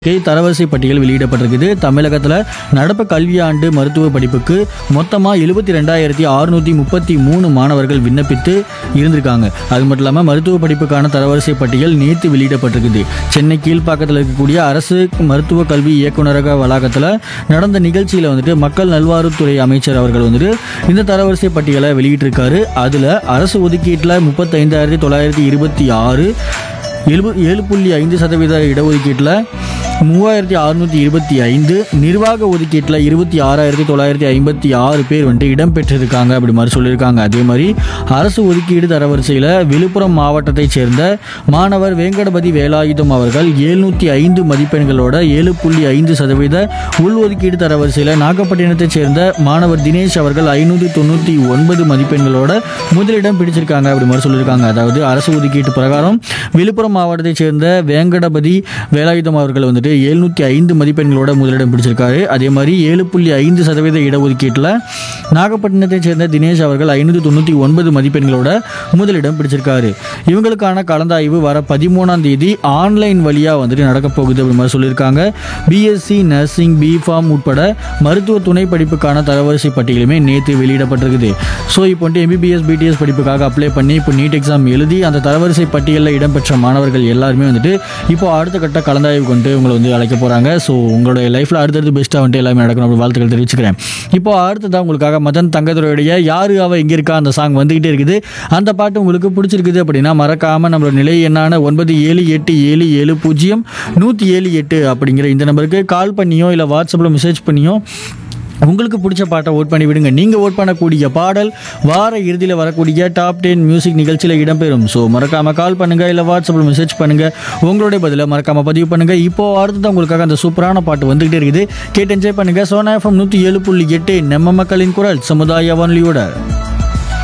K தரவரிசை பட்டியல் வெளியிடப்பட்டிருக்குது தமிழகத்தில் நடப்பு கல்வியாண்டு மருத்துவ படிப்புக்கு மொத்தமாக எழுபத்தி ரெண்டாயிரத்தி அறுநூற்றி முப்பத்தி மூணு மாணவர்கள் விண்ணப்பித்து இருந்திருக்காங்க அது மட்டும் இல்லாமல் மருத்துவ படிப்புக்கான தரவரிசை பட்டியல் நேற்று வெளியிடப்பட்டிருக்குது சென்னை கீழ்ப்பாக்கத்தில் இருக்கக்கூடிய அரசு மருத்துவ கல்வி இயக்குநரக வளாகத்தில் நடந்த நிகழ்ச்சியில் வந்துட்டு மக்கள் நல்வாழ்வுத்துறை அமைச்சர் அவர்கள் வந்துட்டு இந்த தரவரிசை பட்டியலை வெளியிட்டிருக்காரு அதில் அரசு ஒதுக்கீட்டில் முப்பத்தைந்தாயிரத்தி தொள்ளாயிரத்தி இருபத்தி ஆறு எழுப ஏழு புள்ளி ஐந்து சதவீத இடஒதுக்கீட்டில் மூவாயிரத்தி அறுநூற்றி இருபத்தி ஐந்து நிர்வாக ஒதுக்கீட்டில் இருபத்தி ஆறாயிரத்தி தொள்ளாயிரத்தி ஐம்பத்தி ஆறு பேர் வந்துட்டு இடம்பெற்றிருக்காங்க அப்படி மாதிரி சொல்லியிருக்காங்க அதே மாதிரி அரசு ஒதுக்கீடு தரவரிசையில் விழுப்புரம் மாவட்டத்தைச் சேர்ந்த மாணவர் வேங்கடபதி வேலாயுதம் அவர்கள் எழுநூற்றி ஐந்து மதிப்பெண்களோட ஏழு புள்ளி ஐந்து சதவீத உள்ஒதுக்கீடு தரவரிசையில் நாகப்பட்டினத்தைச் சேர்ந்த மாணவர் தினேஷ் அவர்கள் ஐநூற்றி தொண்ணூற்றி ஒன்பது மதிப்பெண்களோட முதலிடம் பிடிச்சிருக்காங்க அப்படி மாதிரி சொல்லியிருக்காங்க அதாவது அரசு ஒதுக்கீட்டு பிரகாரம் விழுப்புரம் மாவட்டத்தைச் சேர்ந்த வேங்கடபதி வேலாயுதம் அவர்கள் வந்துட்டு எழுநூற்றி ஐந்து மதிப்பெண்களோட முதலிடம் பிடிச்சிருக்காரு அதே மாதிரி ஏழு புள்ளி ஐந்து சதவீத இடஒதுக்கீட்டில் நாகப்பட்டினத்தைச் சேர்ந்த தினேஷ் அவர்கள் ஐநூற்றி தொண்ணூற்றி ஒன்பது மதிப்பெண்களோட முதலிடம் பிடிச்சிருக்காரு இவங்களுக்கான கலந்தாய்வு வர பதிமூணாம் தேதி ஆன்லைன் வழியாக வந்துட்டு நடக்க போகுது அப்படி மாதிரி சொல்லியிருக்காங்க பிஎஸ்சி நர்சிங் பிஃபார்ம் உட்பட மருத்துவ துணை படிப்புக்கான தரவரிசை பட்டியலுமே நேற்று வெளியிடப்பட்டிருக்குது ஸோ இப்போ வந்துட்டு எம்பிபிஎஸ் பிடிஎஸ் படிப்புக்காக அப்ளை பண்ணி இப்போ நீட் எக்ஸாம் எழுதி அந்த தரவரிசை பட்டியலில் இடம்பெற்ற மாணவர்கள் எல்லாருமே வந்துட்டு இப்போ அடுத்த கட்ட கலந்தாய்வு கொண்டு உங்களை வந்து அழைக்க போகிறாங்க ஸோ உங்களுடைய லைஃப்பில் அடுத்தடுத்து பெஸ்ட்டாக வந்துட்டு எல்லாமே நடக்கணும் அப்படி வாழ்த்துக்கள் தெரிவிச்சுக்கிறேன் இப்போ அடுத்ததாக உங்களுக்காக மதன் தங்கதுரையுடைய யாரு அவ எங்கே இருக்கா அந்த சாங் வந்துக்கிட்டே இருக்குது அந்த பாட்டு உங்களுக்கு பிடிச்சிருக்குது அப்படின்னா மறக்காமல் நம்மளோட நிலை எண்ணான ஒன்பது ஏழு எட்டு ஏழு ஏழு பூஜ்ஜியம் நூற்றி ஏழு எட்டு அப்படிங்கிற இந்த நம்பருக்கு கால் பண்ணியோ இல்லை வாட்ஸ்அப்பில் மெசேஜ் பண்ணியோ உங்களுக்கு பிடிச்ச பாட்டை ஓட் பண்ணி விடுங்க நீங்கள் ஓட் பண்ணக்கூடிய பாடல் வார இறுதியில் வரக்கூடிய டாப் டென் மியூசிக் நிகழ்ச்சியில் இடம்பெறும் ஸோ மறக்காமல் கால் பண்ணுங்கள் இல்லை வாட்ஸ்அப்பில் மெசேஜ் பண்ணுங்கள் உங்களுடைய பதிலை மறக்காமல் பதிவு பண்ணுங்கள் இப்போ அடுத்தது உங்களுக்காக அந்த சூப்பரான பாட்டு வந்துகிட்டே இருக்குது கேட்டு என்ஜாய் பண்ணுங்கள் சோனா எஃப்எம் நூற்றி ஏழு புள்ளி எட்டு நம்ம மக்களின் குரல் சமுதாய வானொலியோட